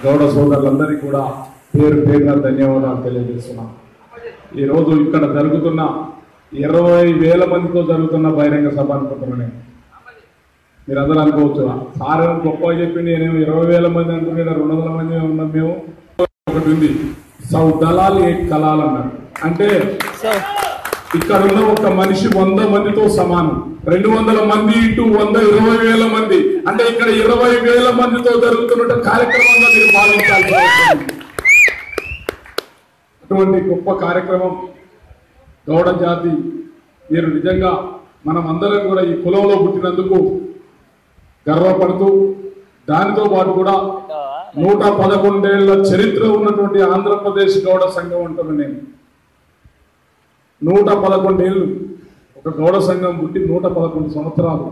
గౌడ సోదరులందరికీ కూడా పేరు పేరున ధన్యవాదాలు తెలియజేస్తున్నాం ఈరోజు ఇక్కడ జరుగుతున్న ఇరవై వేల మందితో జరుగుతున్న బహిరంగ సభ అనుకుంటున్నాను నేను మీరు అందరూ అనుకోవచ్చు సార్ ఏమో గొప్పగా చెప్పి నేనేమో ఇరవై వేల మంది అనుకునే రెండు వందల మంది ఉన్నాం మేము ఒకటి ఉంది సౌ దళాలు ఏ కళాలు అన్నారు అంటే ఇక్కడ ఉన్న ఒక మనిషి వంద మందితో సమానం రెండు వందల మంది ఇటు వంద ఇరవై వేల మంది అంటే ఇక్కడ ఇరవై వేల మందితో జరుగుతున్న కార్యక్రమంగా మీరు భావించాల్సి వస్తుంది. అటువంటి గొప్ప కార్యక్రమం గౌడ జాతి మీరు నిజంగా మనం అందరం కూడా ఈ కులంలో పుట్టినందుకు గర్వపడుతూ దానితో పాటు కూడా నూట పదకొండేళ్ల చరిత్ర ఉన్నటువంటి ఆంధ్రప్రదేశ్ గౌడ సంఘం అంటున్నాను నేను నూట పదకొండేళ్ళు ఒక గౌడ సంఘం పుట్టి నూట పదకొండు సంవత్సరాలు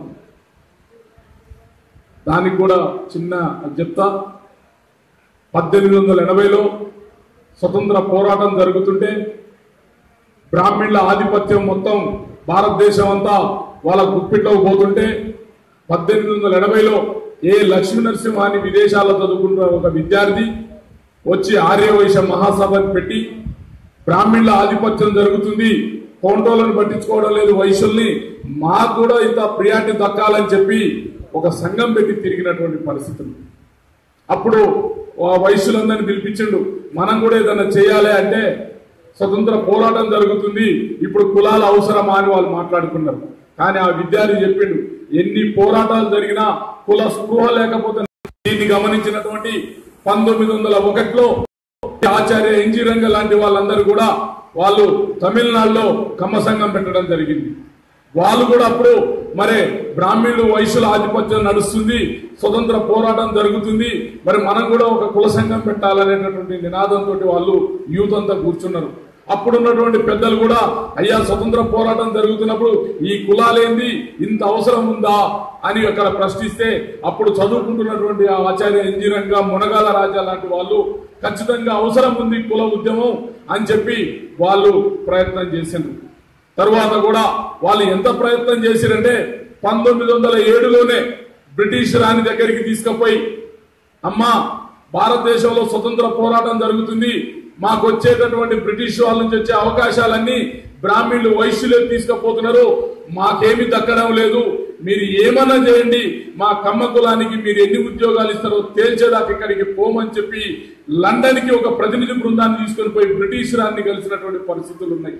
దానికి కూడా చిన్న చెప్తా పద్దెనిమిది వందల ఎనభైలో స్వతంత్ర పోరాటం జరుగుతుంటే బ్రాహ్మణుల ఆధిపత్యం మొత్తం భారతదేశం అంతా వాళ్ళ గుప్పిట్లోకి పోతుంటే పద్దెనిమిది వందల ఎనభైలో ఏ లక్ష్మీ నరసింహ అని విదేశాల్లో చదువుకుంటున్న ఒక విద్యార్థి వచ్చి ఆర్యవైశ్య మహాసభని పెట్టి బ్రాహ్మణుల ఆధిపత్యం జరుగుతుంది కోంటోలను పట్టించుకోవడం లేదు వైశ్యుల్ని మాకు కూడా ఇంత ప్రియారిటీ దక్కాలని చెప్పి ఒక సంఘం పెట్టి తిరిగినటువంటి పరిస్థితులు అప్పుడు ఆ వయసులందరినీ పిలిపించిండు మనం కూడా ఏదైనా చేయాలి అంటే స్వతంత్ర పోరాటం జరుగుతుంది ఇప్పుడు కులాల అవసరమా అని వాళ్ళు మాట్లాడుకున్నారు కానీ ఆ విద్యార్థి చెప్పిండు ఎన్ని పోరాటాలు జరిగినా కుల స్పృహ లేకపోతే దీన్ని గమనించినటువంటి పంతొమ్మిది వందల ఒకటిలో ఆచార్య ఇంజిరంగ లాంటి వాళ్ళందరూ కూడా వాళ్ళు తమిళనాడులో కమ్మ సంఘం పెట్టడం జరిగింది వాళ్ళు కూడా అప్పుడు మరి బ్రాహ్మణులు వైశ్యుల ఆధిపత్యం నడుస్తుంది స్వతంత్ర పోరాటం జరుగుతుంది మరి మనం కూడా ఒక కుల సంఘం పెట్టాలనేటటువంటి నినాదంతో వాళ్ళు యూత్ అంతా కూర్చున్నారు అప్పుడున్నటువంటి పెద్దలు కూడా అయ్యా స్వతంత్ర పోరాటం జరుగుతున్నప్పుడు ఈ కులాలేంది ఇంత అవసరం ఉందా అని అక్కడ ప్రశ్నిస్తే అప్పుడు చదువుకుంటున్నటువంటి ఆ ఆచార్య ఇంజనీరంగా మునగాల రాజా లాంటి వాళ్ళు ఖచ్చితంగా అవసరం ఉంది కుల ఉద్యమం అని చెప్పి వాళ్ళు ప్రయత్నం చేసిండ్రు తరువాత కూడా వాళ్ళు ఎంత ప్రయత్నం చేసిరంటే పంతొమ్మిది వందల ఏడులోనే బ్రిటిష్ రాణి దగ్గరికి తీసుకుపోయి అమ్మా భారతదేశంలో స్వతంత్ర పోరాటం జరుగుతుంది మాకు వచ్చేటటువంటి బ్రిటిష్ వాళ్ళ నుంచి వచ్చే అవకాశాలన్నీ బ్రాహ్మణులు వైశ్యులే తీసుకుపోతున్నారు మాకేమి దక్కడం లేదు మీరు ఏమన్నా చేయండి మా కమ్మ కులానికి మీరు ఎన్ని ఉద్యోగాలు ఇస్తారో తేల్చేదాకా ఇక్కడికి పోమని చెప్పి లండన్ కి ఒక ప్రతినిధి బృందాన్ని తీసుకొని పోయి బ్రిటిష్ రాన్ని కలిసినటువంటి పరిస్థితులు ఉన్నాయి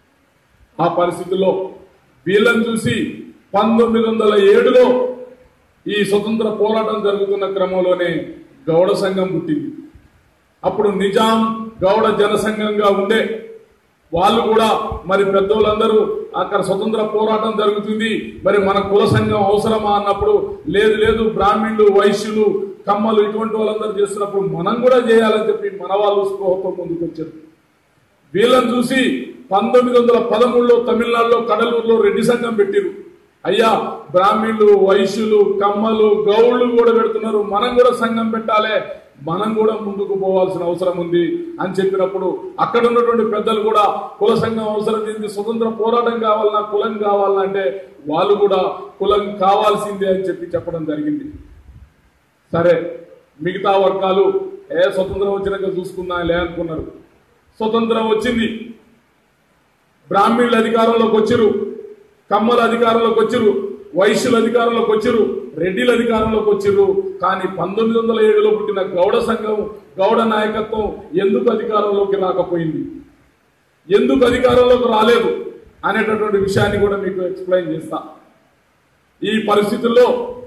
ఆ పరిస్థితుల్లో వీళ్ళని చూసి పంతొమ్మిది వందల ఏడులో ఈ స్వతంత్ర పోరాటం జరుగుతున్న క్రమంలోనే గౌడ సంఘం పుట్టింది అప్పుడు నిజాం గౌడ జనసంఘంగా ఉండే వాళ్ళు కూడా మరి పెద్దోళ్ళందరూ అక్కడ స్వతంత్ర పోరాటం జరుగుతుంది మరి మన కుల సంఘం అవసరమా అన్నప్పుడు లేదు లేదు బ్రాహ్మణులు వైశ్యులు కమ్మలు ఇటువంటి వాళ్ళందరూ చేస్తున్నప్పుడు మనం కూడా చేయాలని చెప్పి మన వాళ్ళు స్పృహతో ముందుకు వచ్చారు వీళ్ళని చూసి పంతొమ్మిది వందల పదమూడులో తమిళనాడులో కడలూరులో రెడ్డి సంఘం పెట్టిరు అయ్యా బ్రాహ్మణులు వైశ్యులు కమ్మలు గౌళ్ళు కూడా పెడుతున్నారు మనం కూడా సంఘం పెట్టాలి మనం కూడా ముందుకు పోవాల్సిన అవసరం ఉంది అని చెప్పినప్పుడు అక్కడ ఉన్నటువంటి పెద్దలు కూడా కుల సంఘం అవసరం ఏంది స్వతంత్ర పోరాటం కావాలన్నా కులం కావాలన్నా అంటే వాళ్ళు కూడా కులం కావాల్సిందే అని చెప్పి చెప్పడం జరిగింది సరే మిగతా వర్గాలు ఏ స్వతంత్రం వచ్చినాక చూసుకుందా లే అనుకున్నారు స్వతంత్రం వచ్చింది బ్రాహ్మణులు అధికారంలోకి వచ్చిరు కమ్మల అధికారంలోకి వచ్చిరు వైశ్యుల అధికారంలోకి వచ్చిరు రెడ్డిల అధికారంలోకి వచ్చిర్రు కానీ పంతొమ్మిది వందల ఏడులో పుట్టిన గౌడ సంఘం గౌడ నాయకత్వం ఎందుకు అధికారంలోకి రాకపోయింది ఎందుకు అధికారంలోకి రాలేదు అనేటటువంటి విషయాన్ని కూడా మీకు ఎక్స్ప్లెయిన్ చేస్తా ఈ పరిస్థితుల్లో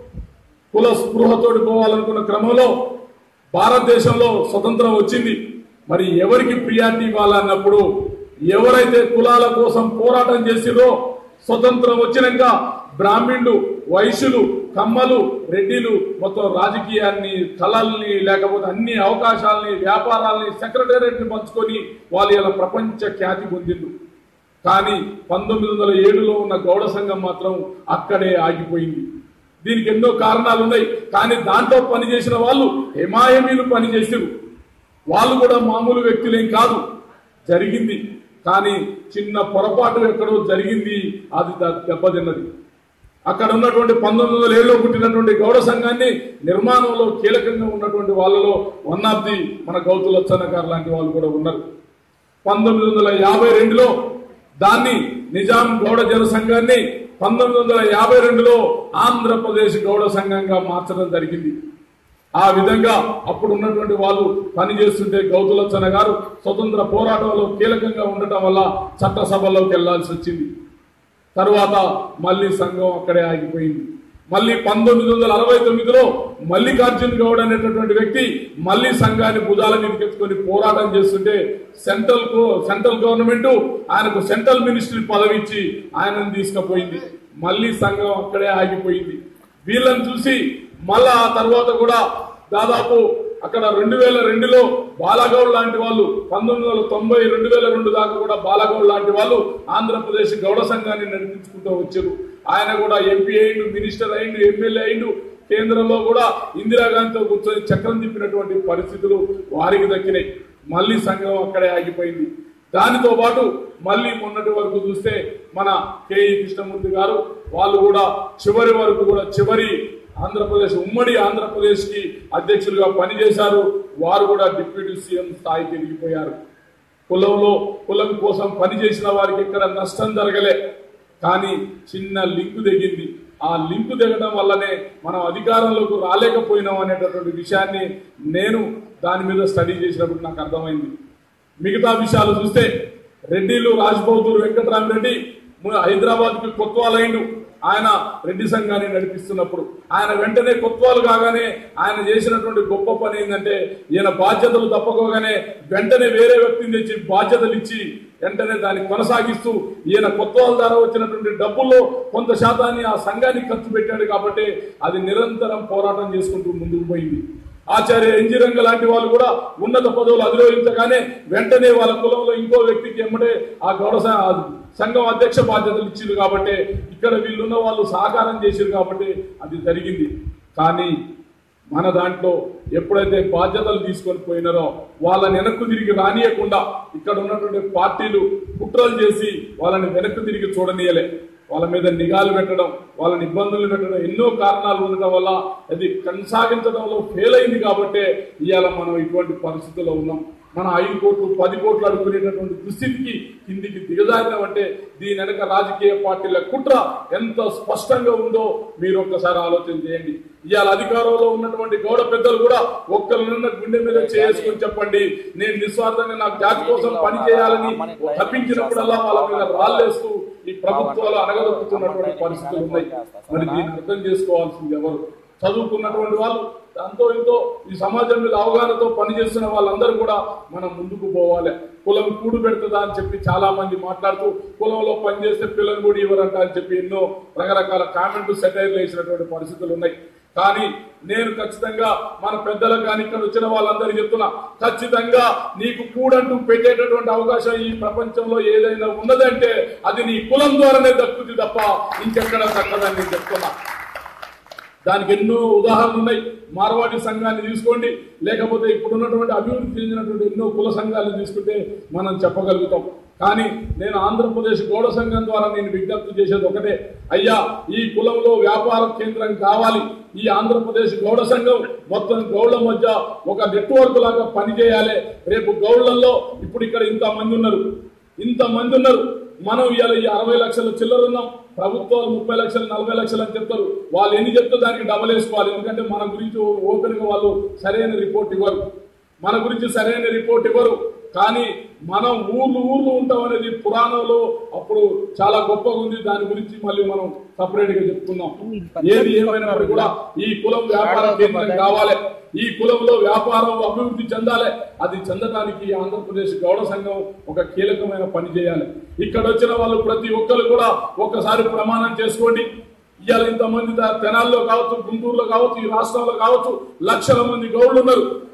కుల స్పృహతోటి పోవాలనుకున్న క్రమంలో భారతదేశంలో స్వతంత్రం వచ్చింది మరి ఎవరికి ప్రియారిటీ ఇవ్వాలన్నప్పుడు ఎవరైతే కులాల కోసం పోరాటం చేసిరో స్వతంత్రం వచ్చినాక బ్రాహ్మణులు వైశ్యులు కమ్మలు రెడ్డిలు మొత్తం రాజకీయాన్ని కళల్ని లేకపోతే అన్ని అవకాశాలని వ్యాపారాలని సెక్రటేరియట్ని పంచుకొని వాళ్ళు ఇలా ప్రపంచ ఖ్యాతి పొందిండ్రు కానీ పంతొమ్మిది వందల ఏడులో ఉన్న గౌడ సంఘం మాత్రం అక్కడే ఆగిపోయింది దీనికి ఎన్నో కారణాలు ఉన్నాయి కానీ దాంట్లో పనిచేసిన వాళ్ళు హిమాయమీలు పనిచేసారు వాళ్ళు కూడా మామూలు వ్యక్తులేం కాదు జరిగింది కానీ చిన్న పొరపాటు ఎక్కడో జరిగింది అది ద- దెబ్బతిన్నది అక్కడ ఉన్నటువంటి పంతొమ్మిది వందల ఏడులో పుట్టినటువంటి గౌడ సంఘాన్ని నిర్మాణంలో కీలకంగా ఉన్నటువంటి వాళ్ళలో వన్ ఆఫ్ ది మన గౌతు లచ్చన్న గారు లాంటి వాళ్ళు కూడా ఉన్నారు పంతొమ్మిది వందల యాభై రెండులో దాన్ని నిజాం గౌడ జన సంఘాన్ని పంతొమ్మిది వందల యాభై రెండులో ఆంధ్రప్రదేశ్ గౌడ సంఘంగా మార్చడం జరిగింది ఆ విధంగా అప్పుడు ఉన్నటువంటి వాళ్ళు పనిచేస్తుంటే గౌతులచ్చన్న గారు స్వతంత్ర పోరాటంలో కీలకంగా ఉండటం వల్ల చట్టసభలోకి వెళ్లాల్సి వచ్చింది తరువాత మళ్ళీ సంఘం అక్కడే ఆగిపోయింది మళ్ళీ పంతొమ్మిది వందల అరవై తొమ్మిదిలో మల్లికార్జున్ గౌడ్ అనేటటువంటి వ్యక్తి మళ్ళీ సంఘాన్ని భుజాల మీదకి ఎత్తుకొని పోరాటం చేస్తుంటే సెంట్రల్ కు- సెంట్రల్ గవర్నమెంట్ ఆయనకు సెంట్రల్ మినిస్ట్రీ పదవి ఇచ్చి ఆయనను తీసుకుపోయింది మళ్ళీ సంఘం అక్కడే ఆగిపోయింది వీళ్ళని చూసి మళ్ళా ఆ తర్వాత కూడా దాదాపు అక్కడ రెండు వేల రెండులో బాలగౌడ్ లాంటి వాళ్ళు పంతొమ్మిది వందల తొంభై రెండు వేల రెండు దాకా కూడా బాలగౌడ్ లాంటి వాళ్ళు ఆంధ్రప్రదేశ్ గౌడ సంఘాన్ని నడిపించుకుంటూ వచ్చారు ఆయన కూడా ఎంపీ అయిండు మినిస్టర్ అయిండు ఎమ్మెల్యే అయిండు కేంద్రంలో కూడా ఇందిరాగాంధీతో కూర్చొని చక్రం తిప్పినటువంటి పరిస్థితులు వారికి దక్కినాయి మళ్ళీ సంఘం అక్కడే ఆగిపోయింది దానితో పాటు మళ్ళీ మొన్నటి వరకు చూస్తే మన కేఈ కృష్ణమూర్తి గారు వాళ్ళు కూడా చివరి వరకు కూడా చివరి ఆంధ్రప్రదేశ్ ఉమ్మడి ఆంధ్రప్రదేశ్ కి అధ్యక్షులుగా పనిచేశారు వారు కూడా డిప్యూటీ సీఎం స్థాయికి ఎదిగిపోయారు కులంలో కులం కోసం పనిచేసిన వారికి ఎక్కడ నష్టం జరగలే కానీ చిన్న లింకు దిగింది ఆ లింకు దిగడం వల్లనే మనం అధికారంలోకి రాలేకపోయినాం అనేటటువంటి విషయాన్ని నేను దాని మీద స్టడీ చేసినప్పుడు నాకు అర్థమైంది మిగతా విషయాలు చూస్తే రెడ్డిలు రాజ్బౌదూర్ వెంకటరామరెడ్డి హైదరాబాద్ కి కొత్వాలైండు ఆయన రెడ్డి సంఘాన్ని నడిపిస్తున్నప్పుడు ఆయన వెంటనే కొత్వాలు కాగానే ఆయన చేసినటువంటి గొప్ప పని ఏంటంటే ఈయన బాధ్యతలు తప్పకోగానే వెంటనే వేరే వ్యక్తిని తెచ్చి బాధ్యతలు ఇచ్చి వెంటనే దాన్ని కొనసాగిస్తూ ఈయన కొత్వాల ద్వారా వచ్చినటువంటి డబ్బుల్లో కొంత శాతాన్ని ఆ సంఘానికి ఖర్చు పెట్టాడు కాబట్టి అది నిరంతరం పోరాటం చేసుకుంటూ ముందుకు పోయింది ఆచార్య ఎంజిరంగ లాంటి వాళ్ళు కూడా ఉన్నత పదవులు అధిరోహించగానే వెంటనే వాళ్ళ కులంలో ఇంకో వ్యక్తికి ఎమ్మటే ఆ గౌడ స- ఆ సంఘం అధ్యక్ష బాధ్యతలు ఇచ్చింది కాబట్టి ఇక్కడ వీళ్ళున్న వాళ్ళు సహకారం చేశారు కాబట్టి అది జరిగింది కానీ మన దాంట్లో ఎప్పుడైతే బాధ్యతలు తీసుకొని పోయినారో వాళ్ళని వెనక్కు తిరిగి రానియకుండా ఇక్కడ ఉన్నటువంటి పార్టీలు కుట్రలు చేసి వాళ్ళని వెనక్కు తిరిగి చూడనీయలే వాళ్ళ మీద నిఘాలు పెట్టడం వాళ్ళని ఇబ్బందులు పెట్టడం ఎన్నో కారణాలు ఉండటం వల్ల అది కొనసాగించడంలో ఫెయిల్ అయింది కాబట్టే ఇవాళ మనం ఇటువంటి పరిస్థితుల్లో ఉన్నాం మన ఐదు కోట్లు పది కోట్లు అడుగునేటటువంటి దుస్థితికి కిందికి దిగజారినామంటే దీని వెనక రాజకీయ పార్టీల కుట్ర ఎంత స్పష్టంగా ఉందో మీరు ఒక్కసారి ఆలోచన చేయండి ఇవాళ అధికారంలో ఉన్నటువంటి గౌడ పెద్దలు కూడా ఒక్కరినున్న గుండె మీద చేసుకొని చెప్పండి నేను నిస్వార్థంగా నా జాతి కోసం పని చేయాలని తప్పించినప్పుడల్లా వాళ్ళ మీద రాళ్ళేస్తూ ఈ ప్రభుత్వాలు అనగదొక్కుతున్నటువంటి పరిస్థితులు ఉన్నాయి మరి దీన్ని అర్థం చేసుకోవాల్సింది ఎవరు చదువుకున్నటువంటి వాళ్ళు దాంతో ఇంతో ఈ సమాజం మీద అవగాహనతో పనిచేస్తున్న వాళ్ళందరూ కూడా మనం ముందుకు పోవాలి కులం కూడు పెడుతుందా అని చెప్పి చాలా మంది మాట్లాడుతూ కులంలో పనిచేస్తే పిల్లలు కూడా ఇవ్వరంట అని చెప్పి ఎన్నో రకరకాల కామెంట్లు సెటైర్లు వేసినటువంటి పరిస్థితులు ఉన్నాయి కానీ నేను ఖచ్చితంగా మన పెద్దలకు కానీ ఇక్కడ వచ్చిన వాళ్ళందరికీ చెప్తున్నా ఖచ్చితంగా నీకు కూడంటూ పెట్టేటటువంటి అవకాశం ఈ ప్రపంచంలో ఏదైనా ఉన్నదంటే అది నీ కులం ద్వారానే దక్కుతుంది తప్ప ఇంకెక్కడ దక్కదని నేను చెప్తున్నా దానికి ఎన్నో ఉదాహరణలు ఉన్నాయి మార్వాడి సంఘాన్ని తీసుకోండి లేకపోతే ఇప్పుడున్నటువంటి అభివృద్ధి చెందినటువంటి ఎన్నో కుల సంఘాలను తీసుకుంటే మనం చెప్పగలుగుతాం కానీ నేను ఆంధ్రప్రదేశ్ గౌడ సంఘం ద్వారా నేను విజ్ఞప్తి చేసేది ఒకటే అయ్యా ఈ కులంలో వ్యాపార కేంద్రం కావాలి ఈ ఆంధ్రప్రదేశ్ గౌడ సంఘం మొత్తం గౌడ్ల మధ్య ఒక నెట్వర్క్ లాగా పనిచేయాలి రేపు గౌడ్లలో ఇప్పుడు ఇక్కడ ఇంత మంది ఉన్నారు ఇంత మంది ఉన్నారు మనం ఇవాళ ఈ అరవై లక్షల చిల్లర ఉన్నాం ప్రభుత్వాలు ముప్పై లక్షలు నలభై లక్షలు అని చెప్తారు వాళ్ళు ఎన్ని చెప్తే దానికి డబల్ వేసుకోవాలి ఎందుకంటే మన గురించి ఓపెన్ గా వాళ్ళు సరైన రిపోర్ట్ ఇవ్వరు మన గురించి సరైన రిపోర్ట్ ఇవ్వరు కానీ మనం ఊర్లు ఊర్లు ఉంటాం అనేది పురాణంలో అప్పుడు చాలా గొప్పగా ఉంది దాని గురించి మళ్ళీ మనం సపరేట్ గా చెప్పుకుందాం ఏది ఏమైనప్పటికీ కూడా ఈ కులం వ్యాపార కేంద్రం కావాలి ఈ కులంలో వ్యాపారం అభివృద్ధి చెందాలి అది చెందడానికి ఈ ఆంధ్రప్రదేశ్ గౌడ సంఘం ఒక కీలకమైన పని చేయాలి ఇక్కడ వచ్చిన వాళ్ళు ప్రతి ఒక్కరు కూడా ఒక్కసారి ప్రమాణం చేసుకోండి ఇవాళ ఇంతమంది దా- తెనాల్లో కావచ్చు గుంటూరులో కావచ్చు ఈ రాష్ట్రంలో కావచ్చు లక్షల మంది గౌడ్లు ఉన్నారు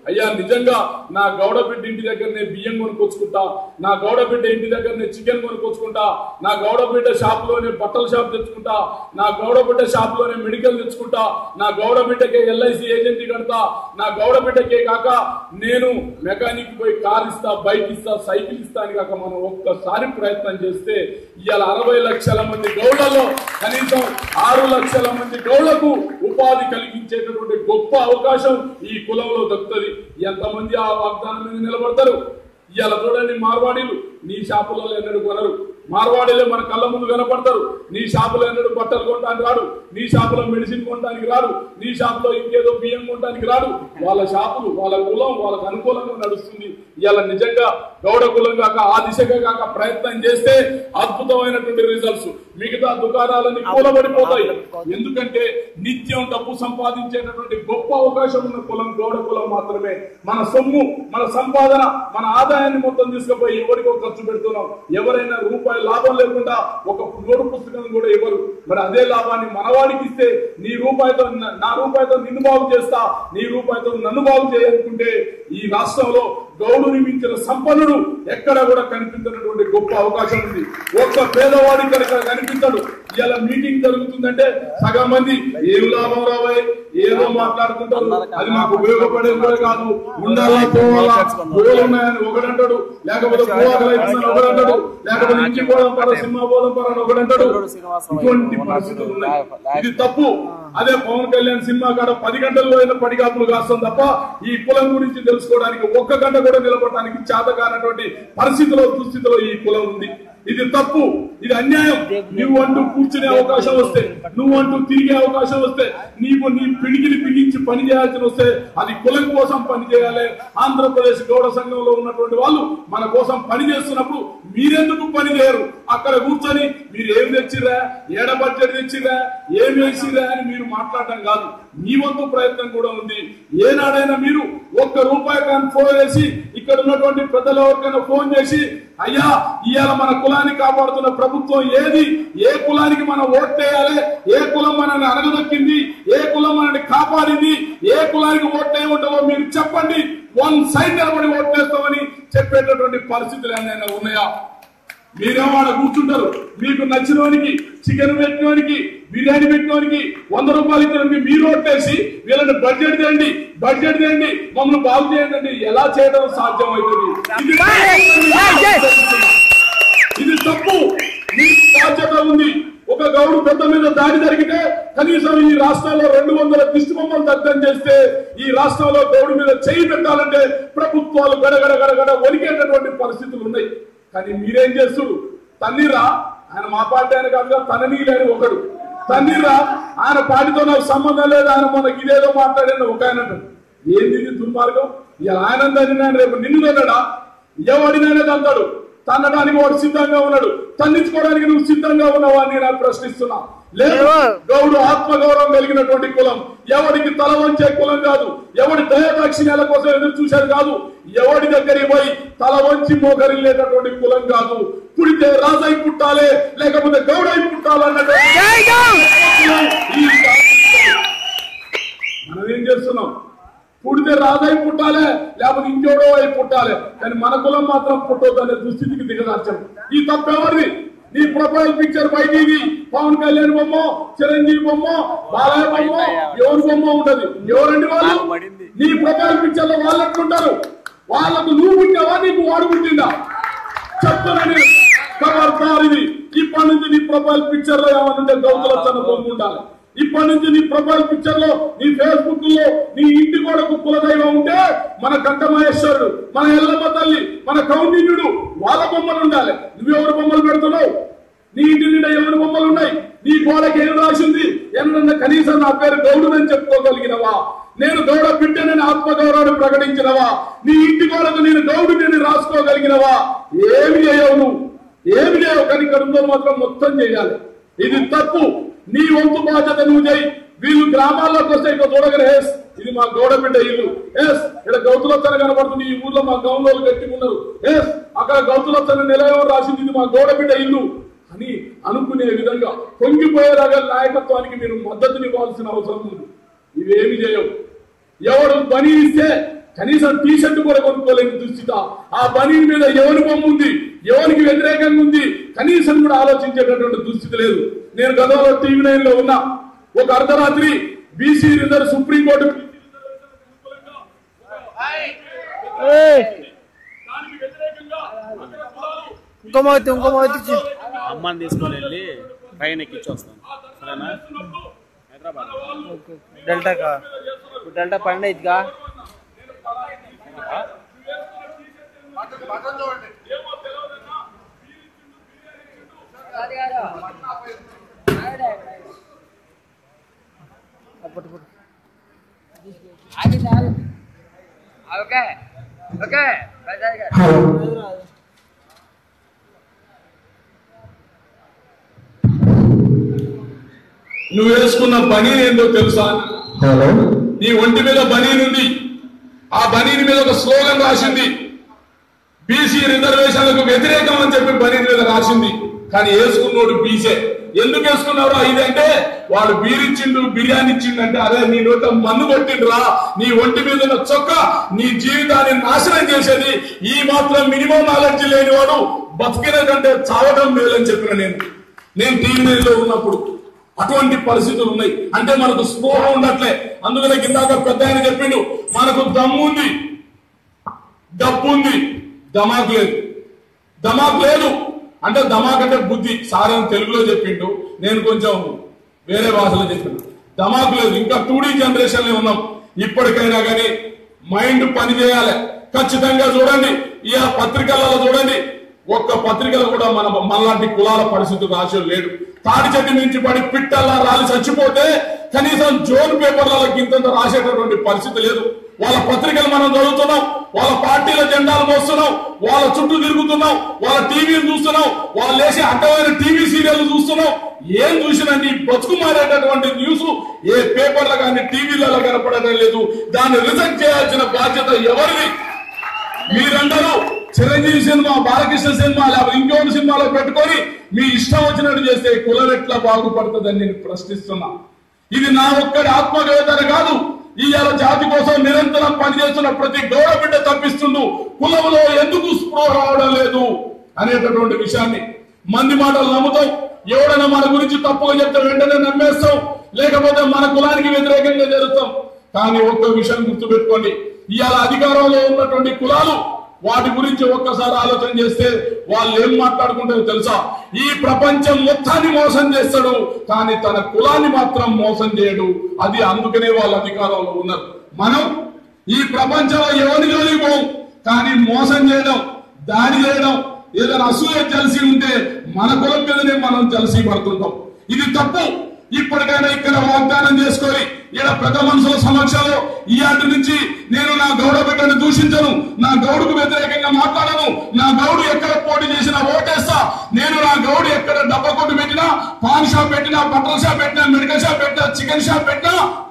అయ్యా నిజంగా నా గౌడ బిడ్డ ఇంటి దగ్గర నేను బియ్యం కొనుక్కొచ్చుకుంటా నా గౌడ బిడ్డ ఇంటి దగ్గర నేను చికెన్ కొనుక్కొచ్చుకుంటా నా గౌడ బిడ్డ షాప్ లోనే బట్టల షాప్ తెచ్చుకుంటా నా గౌడ బిడ్డ షాప్ లోనే మెడికల్ తెచ్చుకుంటా నా గౌడ బిడ్డకే ఎల్ఐసి ఏజెంట్ కడతా నా గౌడ బిడ్డకే కాక నేను మెకానిక్ పోయి కార్ ఇస్తా బైక్ ఇస్తా సైకిల్ ఇస్తా అని కాక మనం ఒక్కసారి ప్రయత్నం చేస్తే ఇవాళ అరవై లక్షల మంది గౌడలో కనీసం ఆరు లక్షల మంది గౌడలకు ఉపాధి కలిగించేటటువంటి గొప్ప అవకాశం ఈ కులంలో దక్కుతుంది ఎంతమంది ఆ వాగ్దానం మీద నిలబడతారు ఇవాళ చూడండి మార్వాడీలు నీ షాపులలో ఎన్నడూ కొనరు మార్వాడీలే మన కళ్ళ ముందు కనపడతారు నీ షాపులో ఎన్నడూ బట్టలు కొనడానికి రాడు నీ షాపులో మెడిసిన్ కొనడానికి రాడు నీ షాపులో ఇంకేదో బియ్యం కొనడానికి రాడు వాళ్ళ షాపులు వాళ్ళ కులం వాళ్ళకు అనుకూలంగా నడుస్తుంది ఇవాళ నిజంగా గౌడ కులం కాక ఆ దిశగా కాక ప్రయత్నం చేస్తే అద్భుతమైనటువంటి రిజల్ట్స్ మిగతా దుకాణాలన్నీ కూలబడిపోతాయి ఎందుకంటే నిత్యం డబ్బు సంపాదించేటటువంటి గొప్ప అవకాశం ఉన్న కులం గౌడ కులం మాత్రమే మన సొమ్ము మన సంపాదన మన ఆదాయాన్ని మొత్తం తీసుకుపోయి ఎవరికో ఖర్చు పెడుతున్నాం ఎవరైనా రూపాయి లాభం లేకుండా ఒక నోటు పుస్తకం కూడా ఇవ్వరు మరి అదే లాభాన్ని మనవాడికి ఇస్తే నీ రూపాయితో న- నా రూపాయితో నిన్ను బాగు చేస్తా నీ రూపాయితో నన్ను బాగు చేయాలనుకుంటే ఈ రాష్ట్రంలో గౌడుని మించిన సంపన్నుడు ఎక్కడ కూడా కనిపించినటువంటి గొప్ప అవకాశం ఉంది ఒక్క పేదవాడి కనుక కనిపించడు ఇలా మీటింగ్ జరుగుతుందంటే సగం మంది ఏం లాభం రావాయి ఏదో మాట్లాడుకుంటారు అది మాకు ఉపయోగపడేది కూడా కాదు ఉండాలా పోవాలా పోలు ఉన్నాయని ఒకడంటాడు లేకపోతే పోవాలని అవుతుందని ఒకడంటాడు లేకపోతే ఇంటికి పోదాం పర సినిమా పోదాం పర అని ఒకడంటాడు ఇటువంటి పరిస్థితులు ఉన్నాయి ఇది తప్పు అదే పవన్ కళ్యాణ్ సినిమా కాడ పది గంటల్లో అయిన పడిగాపులు కాస్తాం తప్ప ఈ కులం గురించి తెలుసుకోవడానికి ఒక్క గంట కూడా నిలబడడానికి చేత కానటువంటి పరిస్థితిలో దుస్థితిలో ఈ కులం ఉంది ఇది తప్పు ఇది అన్యాయం నువ్వు అంటూ కూర్చునే అవకాశం వస్తే నువ్వు అంటూ తిరిగే అవకాశం వస్తే నీవు నీ పిడికిలి పిగించి పని చేయాల్సి వస్తే అది కులం కోసం పని చేయాలి ఆంధ్రప్రదేశ్ గౌడ సంఘంలో ఉన్నటువంటి వాళ్ళు మన కోసం పని చేస్తున్నప్పుడు మీరెందుకు పని చేయరు అక్కడ కూర్చొని మీరు ఏం తెచ్చిరా ఏడ బడ్జెట్ తెచ్చిరా ఏం వేసిరా అని మీరు మాట్లాడటం కాదు మీ వంతు ప్రయత్నం కూడా ఉంది ఏనాడైనా మీరు ఒక్క రూపాయి కానీ ఫోన్ చేసి ఇక్కడ ఉన్నటువంటి పెద్దలు ఎవరికైనా ఫోన్ చేసి అయ్యా ఇవాళ మన కులాన్ని కాపాడుతున్న ప్రభుత్వం ఏది ఏ కులానికి మనం ఓట్టేయాలి ఏ కులం మనల్ని అడగదొక్కింది ఏ కులం మనల్ని కాపాడింది ఏ కులానికి ఓట్లే ఉంటావో మీరు చెప్పండి వన్ సైడ్ నిలబడి ఓట్లేస్తామని చెప్పేటటువంటి పరిస్థితులు ఏమైనా ఉన్నాయా మీరేమో ఆడ కూర్చుంటారు మీకు నచ్చినోనికి చికెన్ పెట్టినోనికి బిర్యానీ పెట్టినోనికి వంద రూపాయలు ఇచ్చినోనికి మీరు ఓట్టేసి వీళ్ళని బడ్జెట్ చేయండి బడ్జెట్ చేయండి మమ్మల్ని బాగు చేయండి ఎలా చేయడం సాధ్యం అవుతుంది ఇది ఇది తప్పు మీకు బాధ్యత ఉంది ఒక గౌడు పెద్ద మీద దాడి జరిగితే కనీసం ఈ రాష్ట్రంలో రెండు వందల దిష్టి బొమ్మలు దగ్ధం చేస్తే ఈ రాష్ట్రంలో గౌడు మీద చేయి పెట్టాలంటే ప్రభుత్వాలు గడగడ గడగడ వణికేటటువంటి పరిస్థితులు ఉన్నాయి కానీ మీరేం చేస్తున్నారు తన్నీరా ఆయన మా పార్టీ ఆయన కాదుగా తననీ లేని ఒకడు తన్నీరా ఆయన పార్టీతో నాకు సంబంధం లేదు ఆయన మొన్న ఇదేదో మాట్లాడిన ఒక ఆయన అంటాడు. ఏంది ఇది దుర్మార్గం ఇలా ఆయన తన్నినాడు రేపు నిన్ను తన్నాడా ఎవడినైనా తంతాడు తన్నడానికి వాడు సిద్ధంగా ఉన్నాడు తన్నించుకోవడానికి నువ్వు సిద్ధంగా ఉన్నావా అని నేను ప్రశ్నిస్తున్నా లేదు గౌడు ఆత్మగౌరవం కలిగినటువంటి కులం ఎవడికి తల వంచే కులం కాదు ఎవడి దయదాక్షిణ్యాల కోసం ఎదురు చూసేది కాదు ఎవడి దగ్గరికి పోయి తల వంచి మోకరిల్లేటటువంటి కులం కాదు పుడితే రాజై పుట్టాలే లేకపోతే గౌడై పుట్టాలన్నటువంటి ఈ మనం ఏం చేస్తున్నాం పుడితే రాజై పుట్టాలే లేకపోతే ఇంకోడో అయి పుట్టాలి కానీ మన కులం మాత్రం పుట్టొద్దు అనే దుస్థితికి దిగదార్చాం ఈ తప్పెవరిది నీ ప్రొఫైల్ పిక్చర్ బయటిది పవన్ కళ్యాణ్ బొమ్మ చిరంజీవి బొమ్మ బాలయ్య బొమ్మ ఎవరి బొమ్మ ఉంటది ఎవరండి వాళ్ళు నీ ప్రొఫైల్ పిక్చర్ లో వాళ్ళు ఎట్లుంటారు వాళ్ళకు నువ్వు పుట్టావా నీకు వాడు పుట్టిందా చెప్తానని ఖబర్దార్ ఇది ఇప్పటి నుంచి నీ ప్రొఫైల్ పిక్చర్ లో ఏమనుంటే గౌతుల తన బొమ్మ ఉండాలి ఇప్పటి నుంచి నీ ప్రొఫైల్ పిక్చర్ లో నీ ఫేస్బుక్ లో నీ ఇంటి కొరకు కులదైవం ఉంటే మన కంఠమహేశ్వరుడు మన ఎల్లమ్మ తల్లి మన కౌండిన్యుడు వాళ్ళ బొమ్మలు ఉండాలి నువ్వెవరు బొమ్మలు పెడుతున్నావు నీ ఇంటి నిండా ఎవరి బొమ్మలు ఉన్నాయి నీ గోడకి ఏం రాసింది ఎన్నన్న కనీసం నా పేరు గౌడునని చెప్పుకోగలిగినవా నేను గౌడ బిడ్డనని ఆత్మగౌరవాన్ని ప్రకటించినవా నీ ఇంటి గోడకు నేను గౌడుని రాసుకోగలిగినవా ఏమి చేయవు నువ్వు ఏమి లేవు కానీ ఇక్కడ ఉందో మాత్రం మొత్తం చేయాలి ఇది తప్పు నీ వంతు బాధ్యత నువ్వు చేయి వీళ్ళు గ్రామాల్లోకి వస్తే ఇక్కడ చూడగల ఎస్ ఇది మా గౌడ బిడ్డ ఇల్లు ఎస్ ఇక్కడ గౌతులత్తన కనబడుతుంది ఈ ఊర్లో మా గౌన్లో కట్టుకున్నారు ఎస్ అక్కడ గౌతులత్తన నిలయం రాసింది ఇది మా గౌడ బిడ్డ ఇల్లు అని అనుకునే విధంగా పొంగిపోయేలాగా నాయకత్వానికి మీరు మద్దతునివ్వాల్సిన అవసరం ఉంది ఇవేమి చేయవు ఎవడు పని ఇస్తే కనీసం టీ షర్ట్ కూడా కొనుక్కోలేని దుస్థిత ఆ బనీ మీద ఎవరి బొమ్మ ఉంది ఎవరికి వ్యతిరేకంగా ఉంది కనీసం కూడా ఆలోచించేటటువంటి దుస్థితి లేదు నేను గతంలో టీవీ నైన్ లో ఉన్నా ఒక అర్ధరాత్రి బీసీ రిజర్వ్ సుప్రీంకోర్టు దానికి వ్యతిరేకంగా అగ్ర కులాలు ఇంకో మోతి ఇంకో మోతి అమ్మని తీసుకొని వెళ్ళి పైన ఎక్కించి వస్తాను సరేనా హైదరాబాద్ డెల్టా కా ఇప్పుడు డెల్టా పన్నెండు అయిద్దిగా అప్పుడు ఇప్పుడు ఓకే ఓకే నువ్వు వేసుకున్న బనీ ఏందో తెలుసా నీ ఒంటి మీద బనీన్ ఉంది ఆ బనీన్ మీద ఒక స్లోగన్ రాసింది బీసీ రిజర్వేషన్లకు వ్యతిరేకం అని చెప్పి బనీన్ మీద రాసింది కానీ వేసుకున్నోడు బీసే ఎందుకు వేసుకున్నారో ఇదంటే వాడు బీరిచ్చిండు బిర్యానీ ఇచ్చిండు అంటే అదే నీ నోట మన్ను కొట్టిండ్రా నీ ఒంటి మీద ఉన్న చొక్క నీ జీవితాన్ని నాశనం చేసేది ఈ మాత్రం మినిమం నాలెడ్జ్ లేనివాడు బతికిన కంటే చావడం మేలని చెప్పిన నేను నేను టీవీ లో ఉన్నప్పుడు అటువంటి పరిస్థితులు ఉన్నాయి అంటే మనకు స్పృహ ఉండట్లే అందుకనే కిందాక పెద్ద ఆయన చెప్పిండు మనకు దమ్ము ఉంది డబ్బు ఉంది దమాక్ లేదు దమాక్ లేదు అంటే దమాక్ అంటే బుద్ధి సార్ అని తెలుగులో చెప్పిండు నేను కొంచెం వేరే భాషలో చెప్పాను దమాక్ లేదు ఇంకా టూ డీ జనరేషన్ లో ఉన్నాం ఇప్పటికైనా కానీ మైండ్ పని చేయాలి ఖచ్చితంగా చూడండి ఈ పత్రికలలో చూడండి ఒక్క పత్రికలు కూడా మన మనలాంటి కులాల పరిస్థితి రాసి లేడు తాడి చెట్టు నుంచి పడి పిట్టల్లా రాలి చచ్చిపోతే కనీసం జోన్ పేపర్లలో ఇంతంత రాసేటటువంటి పరిస్థితి లేదు వాళ్ళ పత్రికలు మనం చదువుతున్నాం వాళ్ళ పార్టీల జెండాలు మోస్తున్నాం వాళ్ళ చుట్టూ తిరుగుతున్నాం వాళ్ళ టీవీలు చూస్తున్నాం వాళ్ళు వేసే అడ్డమైన టీవీ సీరియల్ చూస్తున్నాం ఏం చూసినా నీ బతుకు మారేటటువంటి న్యూస్ ఏ పేపర్లో కానీ టీవీలలో కనపడడం లేదు దాన్ని రిజెక్ట్ చేయాల్సిన బాధ్యత ఎవరిది మీరందరూ చిరంజీవి సినిమా బాలకృష్ణ సినిమా లేకపోతే ఇంకోటి సినిమాలో పెట్టుకొని మీ ఇష్టం వచ్చినట్టు చేస్తే కులం ఎట్లా బాగుపడుతుందని నేను ప్రశ్నిస్తున్నా ఇది నా ఒక్కడి ఆత్మవేదన కాదు ఇవాళ జాతి కోసం నిరంతరం పనిచేస్తున్న ప్రతి గౌడ బిడ్డ తప్పిస్తుండు కులంలో ఎందుకు స్పృహ రావడం లేదు అనేటటువంటి విషయాన్ని మంది మాటలు నమ్ముతాం ఎవడైనా మన గురించి తప్పుగా చెప్తే వెంటనే నమ్మేస్తాం లేకపోతే మన కులానికి వ్యతిరేకంగా జరుగుతాం కానీ ఒక్క విషయం గుర్తుపెట్టుకోండి ఇవాళ అధికారంలో ఉన్నటువంటి కులాలు వాటి గురించి ఒక్కసారి ఆలోచన చేస్తే వాళ్ళు ఏం మాట్లాడుకుంటారో తెలుసా ఈ ప్రపంచం మొత్తాన్ని మోసం చేస్తాడు కానీ తన కులాన్ని మాత్రం మోసం చేయడు అది అందుకనే వాళ్ళు అధికారంలో ఉన్నారు మనం ఈ ప్రపంచంలో ఎవరి జోలికి పోం కానీ మోసం చేయడం దాడి చేయడం ఏదైనా అసూయ తెలిసి ఉంటే మన కులం మీదనే మనం తెలిసి పడుతుంటాం ఇది తప్పు ఇప్పటికైనా ఇక్కడ వాగ్దానం చేసుకొని ఇక్కడ పెద్ద మనుషుల సమక్షంలో ఈ ఆటి నుంచి నేను నా గౌడ బిడ్డను దూషించను నా గౌడుకు వ్యతిరేకంగా మాట్లాడను నా గౌడు ఎక్కడ పోటీ చేసినా ఓటేస్తా నేను నా గౌడు ఎక్కడ డబ్బా కొట్టు పెట్టినా పాన్ షాప్ పెట్టినా బట్టల షాప్ పెట్టినా మెడికల్ షాప్ పెట్టినా చికెన్ షాప్ పెట్టినా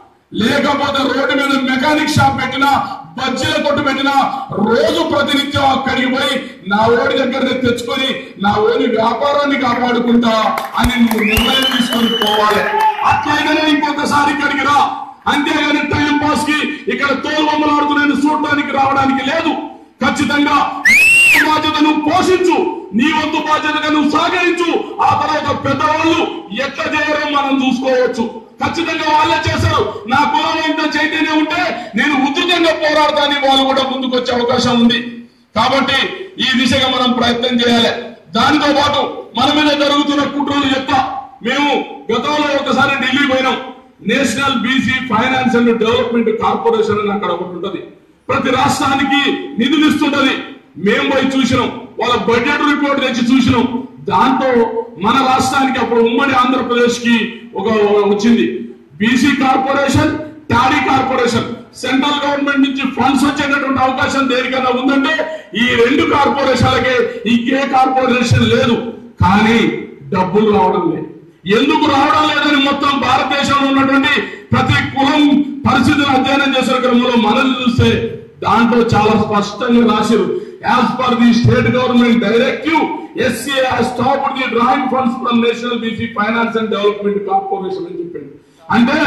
లేకపోతే రోడ్డు మీద మెకానిక్ షాప్ పెట్టినా బజ్జీల కొట్టు పెట్టినా రోజు ప్రతినిత్యం అక్కడికి పోయి నా ఓడి దగ్గర తెచ్చుకొని నా ఓడి వ్యాపారాన్ని కాపాడుకుంటా అని నువ్వు నిర్ణయం తీసుకొని పోవాలి అట్లాగనే ఇంకొకసారి ఇక్కడికి రా అంతేగాని టైం పాస్ కి ఇక్కడ తోలు ఆడుతున్నాను చూడడానికి రావడానికి లేదు ఖచ్చితంగా నీ బాధ్యతను పోషించు నీ వంతు బాధ్యతగా నువ్వు సహకరించు ఆ తర్వాత పెద్దవాళ్ళు ఎట్లా చేయరో మనం చూసుకోవచ్చు ఖచ్చితంగా వాళ్ళే చేశారు నా కులం ఇంత చైతన్యం ఉంటే నేను ఉధృతంగా పోరాడతానని వాళ్ళు కూడా ముందుకు వచ్చే అవకాశం ఉంది కాబట్టి ఈ దిశగా మనం ప్రయత్నం చేయాలి దానితో పాటు మన మీద జరుగుతున్న కుట్రలు చెప్తా మేము గతంలో ఒకసారి ఢిల్లీ పోయినాం national BC finance and development corporation అని అక్కడ ఒకటి ఉంటది ప్రతి రాష్ట్రానికి నిధులు ఇస్తుంటది మేము పోయి చూసినాం వాళ్ళ బడ్జెట్ రిపోర్ట్ తెచ్చి చూసినాం దాంతో మన రాష్ట్రానికి అప్పుడు ఉమ్మడి ఆంధ్రప్రదేశ్ కి ఒక వచ్చింది BC corporation toddy corporation central government నుంచి ఫండ్స్ వచ్చేటటువంటి అవకాశం దేనికన్నా ఉందంటే ఈ రెండు కార్పొరేషన్లకే ఇంకే కార్పొరేషన్ లేదు కానీ డబ్బులు రావడం లేదు ఎందుకు రావడం లేదని మొత్తం భారతదేశంలో ఉన్నటువంటి ప్రతి కులం పరిస్థితులను అధ్యయనం చేసిన క్రమంలో మనం చూస్తే దాంట్లో చాలా స్పష్టంగా రాశారు as per the state government directive SC stop the drawing funds from national BC finance and development corporation అని చెప్పింది అంటే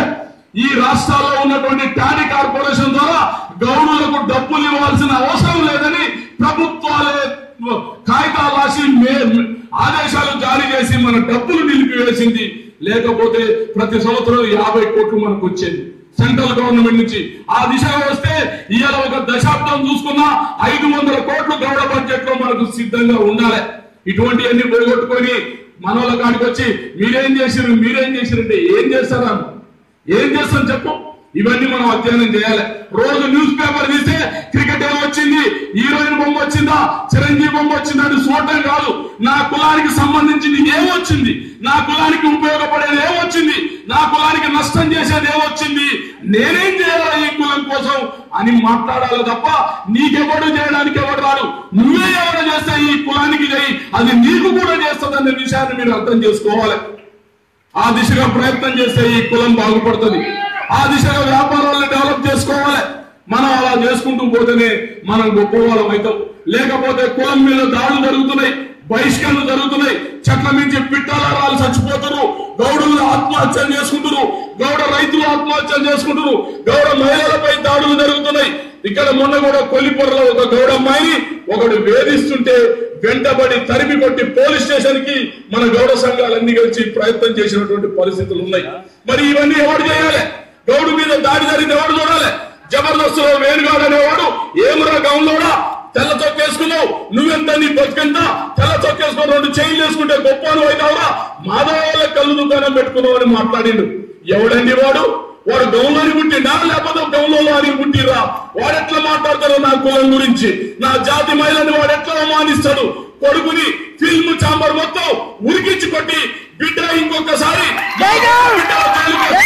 ఈ రాష్ట్రాల్లో ఉన్నటువంటి టాడీ కార్పొరేషన్ ద్వారా గౌడులకు డబ్బులు ఇవ్వాల్సిన అవసరం లేదని ప్రభుత్వాలే కాగితాలు రాసి మే- ఆదేశాలు జారీ చేసి మన డబ్బులు నిలిపివేసింది లేకపోతే ప్రతి సంవత్సరం యాభై కోట్లు మనకు వచ్చేది సెంట్రల్ గవర్నమెంట్ నుంచి ఆ దిశగా వస్తే ఇవాళ ఒక దశాబ్దం చూసుకున్నా ఐదు వందల కోట్లు గౌడ బడ్జెట్ లో మనకు సిద్ధంగా ఉండాలి ఇటువంటివన్నీ పోగొట్టుకొని మనోళ్ళ కాడికి వచ్చి మీరేం చేసిరు మీరేం చేసిరంటే ఏం చేస్తారా ఏం చేస్తాం చెప్పు ఇవన్నీ మనం అధ్యయనం చేయాలి రోజు న్యూస్ పేపర్ తీస్తే క్రికెట్ ఏం వచ్చింది హీరోయిన్ బొమ్మ వచ్చిందా చిరంజీవి బొమ్మ వచ్చిందా అని చూడటం కాదు నా కులానికి సంబంధించింది ఏమొచ్చింది నా కులానికి ఉపయోగపడేది ఏమొచ్చింది నా కులానికి నష్టం చేసేది ఏమొచ్చింది నేనేం చేయాలి ఈ కులం కోసం అని మాట్లాడాలి తప్ప నీకెవడు చేయడానికి ఎవడు రాడు నువ్వే ఎవరు చేస్తే ఈ కులానికి చేయి అది నీకు కూడా చేస్తుందనే విషయాన్ని మీరు అర్థం చేసుకోవాలి ఆ దిశగా ప్రయత్నం చేస్తే ఈ కులం బాగుపడుతుంది ఆ దిశగా వ్యాపారాలను డెవలప్ చేసుకోవాలి మనం అలా చేసుకుంటూ పోతేనే మనం గొప్పవాళ్ళం అవుతాం లేకపోతే కులం మీద దాడులు జరుగుతున్నాయి బహిష్కరణలు జరుగుతున్నాయి చెట్ల మించి పిట్టాలారాలు చచ్చిపోతున్నారు గౌడులు ఆత్మహత్యలు చేసుకుంటున్నారు గౌడ రైతులు ఆత్మహత్యలు చేసుకుంటున్నారు గౌడ మహిళలపై దాడులు జరుగుతున్నాయి ఇక్కడ మొన్న కూడా కొల్లిపొరలో ఒక గౌడ అమ్మాయిని ఒకడు వేధిస్తుంటే వెంటబడి తరిమి కొట్టి పోలీస్ స్టేషన్ కి మన గౌడ సంఘాలన్నీ కలిసి ప్రయత్నం చేసినటువంటి పరిస్థితులు ఉన్నాయి మరి ఇవన్నీ ఎవరు చేయాలి గౌడు మీద దాడి జరిగింది ఎవరు చూడాలి జబర్దస్త్ వేణుగాడు అనేవాడు ఏమురా గౌన్లోడా తెల్ల చొక్కేసుకున్నావు నువ్వెంత నీ బతుకెంత తెల్ల చొక్కేసుకుని రెండు చైన్లు వేసుకుంటే గొప్ప అని అయినావురా మాధవ కళ్ళు దుకాణం పెట్టుకున్నావు అని మాట్లాడిండు ఎవడండి వాడు వాడు గౌన్లోని పుట్టిండా లేకపోతే గౌన్లో అని పుట్టిరా వాడు ఎట్లా మాట్లాడతాడు నా కులం గురించి నా జాతి మహిళని వాడు ఎట్లా అవమానిస్తాడు కొడుకుని ఫిల్మ్ చాంబర్ మొత్తం ఉరికించి కొట్టి బిడ్డ ఇంకొకసారి బిడ్డ జైలుకి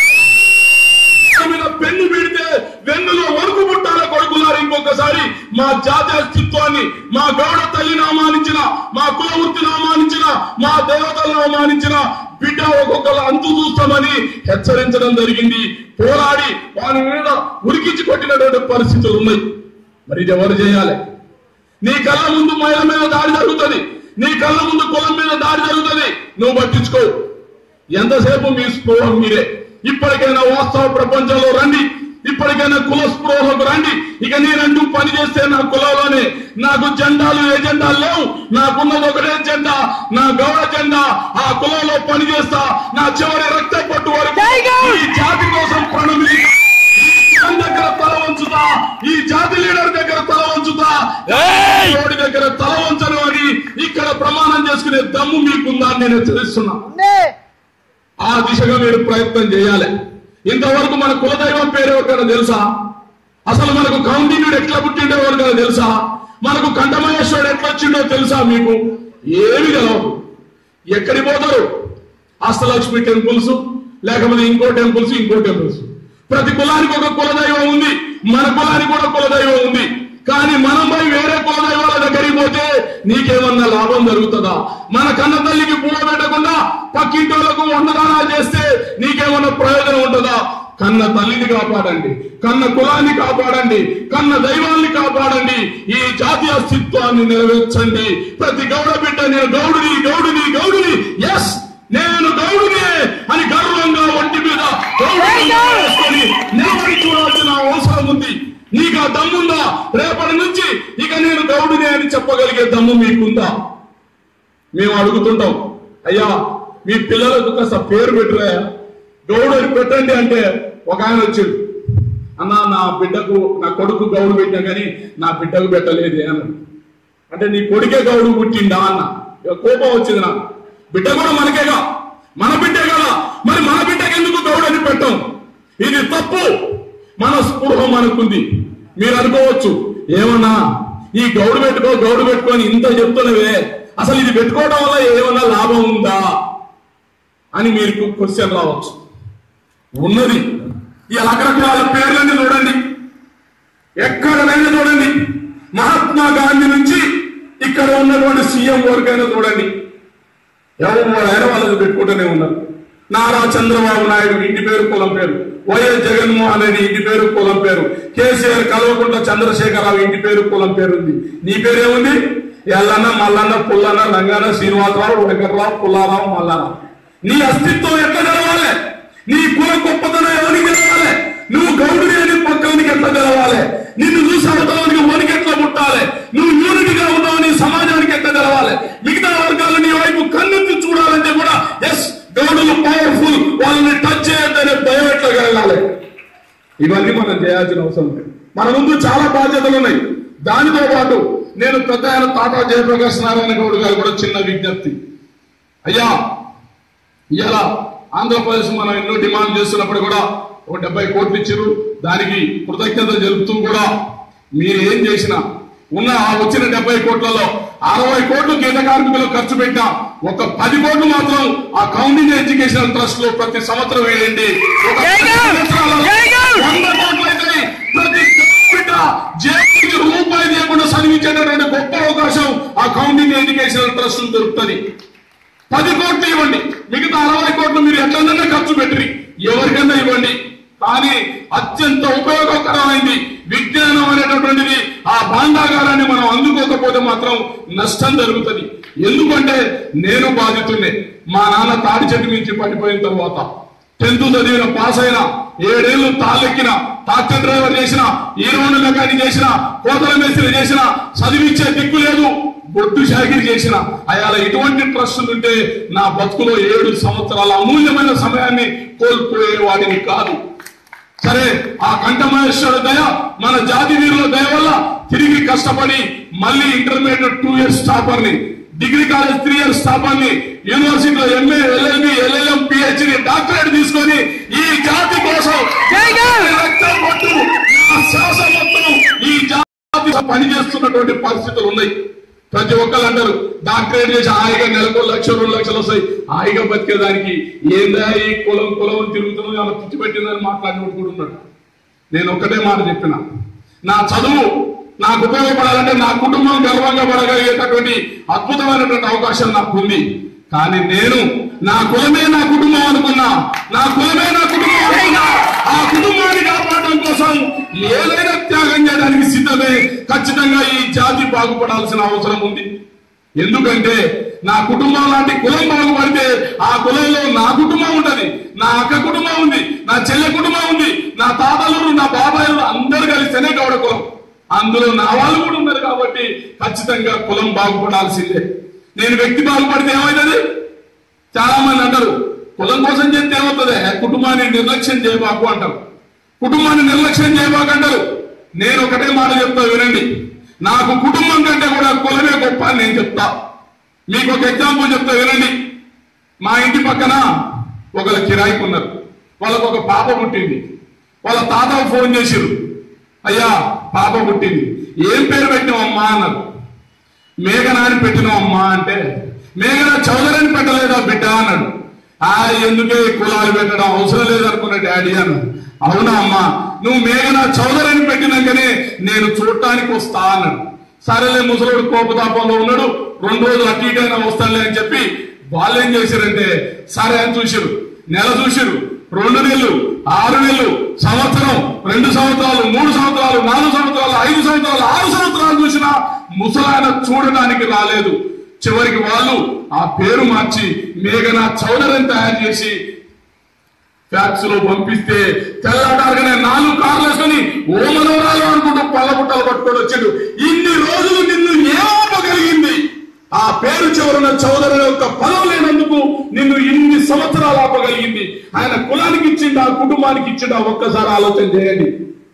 మీద పెన్ను పెడితే వెన్నులో వణుకు పుట్టాల కొడుకులారు ఇంకొకసారి మా జాతి అస్తిత్వాన్ని మా గౌడ తల్లిని అవమానించిన మా కుల వృత్తిని అవమానించిన మా దేవతలను అవమానించిన బిడ్డ ఒక్కొక్కరు అంతు చూస్తామని హెచ్చరించడం జరిగింది పోరాడి వారి మీద ఉరికించి కొట్టినటువంటి పరిస్థితులు ఉన్నాయి మరి ఇది ఎవరు చేయాలి నీ కళ్ళ ముందు మహిళ మీద దాడి జరుగుతుంది నీ కళ్ళ ముందు కులం మీద దాడి జరుగుతుంది నువ్వు పట్టించుకో ఎంతసేపు మీ స్పృహ మీరే ఇప్పటికైనా వాస్తవ ప్రపంచంలో రండి ఇప్పటికైనా కుల స్పృహకు రండి ఇక నేనంటూ పని చేస్తే నా కులంలోనే నాకు జెండాలు ఎజెండాలు లేవు నాకున్నది ఒకటే జెండా నా గౌడ జెండా ఆ కులంలో పని చేస్తా నా చివరి రక్త పట్టు వరకు ఈ జాతి కోసం ప్రణమిలి జగన్ దగ్గర తల వంచుతా ఈ జాతి లీడర్ దగ్గర తల వంచుతా ఎవడి దగ్గర తల వంచను అని ఇక్కడ ప్రమాణం చేసుకునే దమ్ము మీకుందా అని నేను హెచ్చరిస్తున్నా ఆ దిశగా మీరు ప్రయత్నం చేయాలి ఇంతవరకు మన కులదైవం పేరు ఎవరికైనా తెలుసా అసలు మనకు కౌండిన్యుడు ఎట్లా పుట్టిండో ఎవరికైనా తెలుసా మనకు కంఠమహేశ్వరుడు ఎట్లా వచ్చిండో తెలుసా మీకు ఏమి తెలవదు ఎక్కడికి పోతారు అష్టలక్ష్మి టెంపుల్స్ లేకపోతే ఇంకో టెంపుల్స్ ఇంకో టెంపుల్స్ ప్రతి కులానికి ఒక కులదైవం ఉంది మన కులానికి కూడా కులదైవం ఉంది కానీ మనం పోయి వేరే కులదైవాల దగ్గరికి పోతే నీకేమన్నా లాభం జరుగుతుందా మన కన్న తల్లికి పూల పెట్టకుండా పక్కింటోళ్లకు వందదానాలు చేస్తే నీకేమన్నా ప్రయోజనం ఉంటుందా కన్న తల్లిని కాపాడండి కన్న కులాన్ని కాపాడండి కన్న దైవాన్ని కాపాడండి ఈ జాతీయ అస్తిత్వాన్ని నెరవేర్చండి ప్రతి గౌడ బిడ్డ నేను గౌడుని గౌడుని గౌడుని ఎస్ నేను గౌడునే అని గర్వంగా ఒంటి మీద గౌడుని వేసుకొని నిలబడి చూడాల్సిన అవసరం ఉంది నీకు ఆ దమ్ముందా రేపటి నుంచి ఇక నేను గౌడునే అని చెప్పగలిగే దమ్ము మీకుందా మేము అడుగుతుంటాం అయ్యా మీ పిల్లలకు కాస్త పేరు పెట్టురా గౌడు అని పెట్టండి అంటే ఒక ఆయన వచ్చాడు అన్న నా బిడ్డకు నా కొడుకు గౌడు పెట్టినా కానీ నా బిడ్డకు పెట్టలేదు అని అంటే నీ కొడుకే గౌడు పుట్టిండా అన్న ఇక కోపం వచ్చింది నాకు బిడ్డ కూడా మనకేగా మన బిడ్డే కదా మరి మన బిడ్డకి ఎందుకు గౌడు అని పెట్టాం ఇది తప్పు మన స్పృహ మనకుంది మీరు అనుకోవచ్చు ఏమన్నా ఈ గౌడు పెట్టుకో గౌడు పెట్టుకొని ఇంత చెప్తున్నవే అసలు ఇది పెట్టుకోవడం వల్ల ఏమన్నా లాభం ఉందా అని మీరు క్వశ్చన్ రావచ్చు ఉన్నది ఈ రకరకాల పేర్లన్నీ చూడండి ఎక్కడైనా చూడండి మహాత్మా గాంధీ నుంచి ఇక్కడ ఉన్నటువంటి సీఎం వరకైనా చూడండి ఎవరైనా వాళ్ళని పెట్టుకుంటూనే ఉన్నారు నారా చంద్రబాబు నాయుడు ఇంటి పేరు కులం పేరు వైఎస్ జగన్మోహన్ రెడ్డి ఇంటి పేరు కులం పేరు కేసీఆర్ కల్వకుంట్ల చంద్రశేఖరరావు ఇంటి పేరు కులం పేరు ఉంది నీ పేరేముంది ఎల్లన్న మల్లన్న పుల్లన్న రంగన్న శ్రీనివాసరావు వెంకటరావు పుల్లారావు మల్లన్న నీ అస్తిత్వం ఎట్లా జరగాలి నీ కుల గొప్పతనం ఎవరికి తెలవాలి నువ్వు గౌడుని అని పక్కనికి ఎట్లా తెలవాలి నిన్ను చూసి అవతలకి వనికి ఎట్లా పుట్టాలి నువ్వు యూనిటీగా ఉన్నావు నీ సమాజానికి ఎట్లా తెలవాలి మిగతా వర్గాలు నీ వైపు కన్నెత్తి చూడాలంటే కూడా ఎస్ గౌడులు పవర్ఫుల్ వాళ్ళని టచ్ చేయొద్దనే భయం ఎట్లా కలగాలి ఇవన్నీ మనం చేయాల్సిన అవసరం ఉంది మన ముందు చాలా బాధ్యతలు ఉన్నాయి దానితో పాటు నేను పెద్ద ఆయన తాటా జయప్రకాష్ నారాయణ గౌడ్ గారు కూడా చిన్న విజ్ఞప్తి అయ్యా ఇలా ఆంధ్రప్రదేశ్ మనం ఎన్నో డిమాండ్ చేస్తున్నప్పుడు కూడా ఒక డెబ్బై కోట్లు ఇచ్చారు దానికి కృతజ్ఞత తెలుపుతూ కూడా మీరు ఏం చేసినా ఉన్న ఆ వచ్చిన డెబ్బై కోట్లలో అరవై కోట్లు గీత కార్మికులు ఖర్చు పెట్టా ఒక పది కోట్లు మాత్రం ఆ కౌంటింగ్ ఎడ్యుకేషన్ ట్రస్ట్ లో ప్రతి సంవత్సరం వేయండి ఒక పది సంవత్సరాలలో వంద కోట్లు అవుతాయి. ప్రతి బిడ్డ జేబుకి రూపాయి లేకుండా చదివించేటటువంటి గొప్ప అవకాశం ఆ కౌంటింగ్ ఎడ్యుకేషన్ ట్రస్ట్ దొరుకుతుంది పది కోట్లు ఇవ్వండి మిగతా అరవై కోట్లు మీరు ఎట్లన్నా ఖర్చు పెట్టరి ఎవరికైనా ఇవ్వండి కానీ అత్యంత ఉపయోగకరమైంది విజ్ఞానం అనేటటువంటిది ఆ భాండాగారాన్ని మనం అందుకోకపోతే మాత్రం నష్టం జరుగుతుంది ఎందుకంటే నేను బాధితున్నే మా నాన్న తాడి చెట్టు నుంచి పడిపోయిన తర్వాత టెన్త్ చదివిన పాస్ అయిన ఏడేళ్లు తాళ్ళెక్కిన ట్రాక్టర్ డ్రైవర్ చేసిన ఈరోడు మెకానిక్ చేసిన కోతల మేస్త్రి చేసిన చదివించే దిక్కు లేదు బొట్టు షాగిరి చేసిన అయాల ఇటువంటి ట్రస్టులు ఉంటే నా బతుకులో ఏడు సంవత్సరాల అమూల్యమైన సమయాన్ని కోల్పోయే వాడిని కాదు సరే ఆ కంఠమహేశ్వర దయ మన జాతి వీరుల దయ వల్ల తిరిగి కష్టపడి మళ్ళీ ఇంటర్మీడియట్ టూ ఇయర్స్ టాపర్ ని degree college three years topper ని యూనివర్సిటీలో MA LLB LLM PhD doctorate తీసుకొని ఈ జాతి కోసం రక్తం కొట్టు నా శ్వాస మొత్తం ఈ జాతి పనిచేస్తున్నటువంటి పరిస్థితులు ఉన్నాయి ప్రతి ఒక్కరు అంటారు డాక్టరేట్ చేసి హాయిగా నెలకు లక్ష రెండు లక్షలు వస్తాయి హాయిగా బతికేదానికి ఏందా ఈ కులం కులం అని తిరుగుతున్నాం అలా పిచ్చి పెట్టిందని మాట్లాడినోడు కూడా ఉన్నాడు నేను ఒక్కటే మాట చెప్పిన నా చదువు నాకు ఉపయోగపడాలంటే నా కుటుంబం గర్వంగా పడగలిగేటటువంటి అద్భుతమైనటువంటి అవకాశం నాకు ఉంది కానీ నేను నా కులమే నా కుటుంబం అనుకున్నా నా కులమే నా కుటుంబం అనుకున్నా ఆ కుటుంబాన్ని కాపాడడం కోసం ఏదైనా త్యాగం చేయడానికి సిద్ధమే ఖచ్చితంగా ఈ జాతి బాగుపడాల్సిన అవసరం ఉంది ఎందుకంటే నా కుటుంబం లాంటి కులం బాగుపడితే ఆ కులంలో నా కుటుంబం ఉంటది నా అక్క కుటుంబం ఉంది నా చెల్లె కుటుంబం ఉంది నా తాతలు నా బాబాయిలు అందరు కలిస్తేనే గౌడ కులం అందులో నా వాళ్ళు కూడా ఉన్నారు కాబట్టి ఖచ్చితంగా కులం బాగుపడాల్సిందే నేను వ్యక్తి బాగుపడితే ఏమవుతుంది చాలా మంది అంటారు కులం కోసం చెప్తే ఏమవుతుంది కుటుంబాన్ని నిర్లక్ష్యం చేయబాకు అంటారు కుటుంబాన్ని నిర్లక్ష్యం చేయబాకు అంటారు నేను ఒకటే మాట చెప్తా వినండి నాకు కుటుంబం కంటే కూడా కులమే గొప్ప అని నేను చెప్తా మీకు ఒక ఎగ్జాంపుల్ చెప్తా వినండి మా ఇంటి పక్కన ఒకరు కిరాయికి ఉన్నారు వాళ్ళకు ఒక పాప పుట్టింది వాళ్ళ తాత ఫోన్ చేసిరు అయ్యా పాప పుట్టింది ఏం పేరు పెట్టినావమ్మా అన్నారు మేఘన అని పెట్టినావమ్మా అంటే మేఘన చౌదరి అని పెట్టలేదా బిడ్డ అన్నాడు ఆ ఎందుకే ఈ కులాలు పెట్టడం అవసరం లేదనుకున్న డాడీ అన్నాడు అవునా అమ్మా నువ్వు మేఘన చౌదరి అని పెట్టినాకనే నేను చూడటానికి వస్తా అన్నాడు సరేలే ముసలుడు కోపతాపంలో ఉన్నాడు రెండు రోజులు అటు ఇటు అయినా వస్తానులే అని చెప్పి వాళ్ళు ఏం చేశారంటే సరే అని చూసిరు నెల చూసిరు రెండు నెలలు ఆరు నెలలు సంవత్సరం రెండు సంవత్సరాలు మూడు సంవత్సరాలు నాలుగు సంవత్సరాలు ఐదు సంవత్సరాలు ఆరు సంవత్సరాలు చూసినా ముసలాయన చూడడానికి రాలేదు చివరికి వాళ్ళు ఆ పేరు మార్చి మేఘన చౌదరిని తయారు చేసి ఫ్యాక్స్ లో పంపిస్తే తెల్లడారుగానే నాలుగు కార్లు వేసుకొని ఓ మనవరాలు అనుకుంటూ పళ్ళ పుట్టలు పట్టుకొని వచ్చాడు ఇన్ని రోజులు నిన్ను ఏమోపగలిగింది ఆ పేరు చివరన చౌదరి యొక్క పదం లేనందుకు నిన్ను ఇన్ని సంవత్సరాలు ఆపగలిగింది ఆయన కులానికి ఇచ్చిండు ఆ కుటుంబానికి ఇచ్చిండు ఒక్కసారి ఆలోచన చేయండి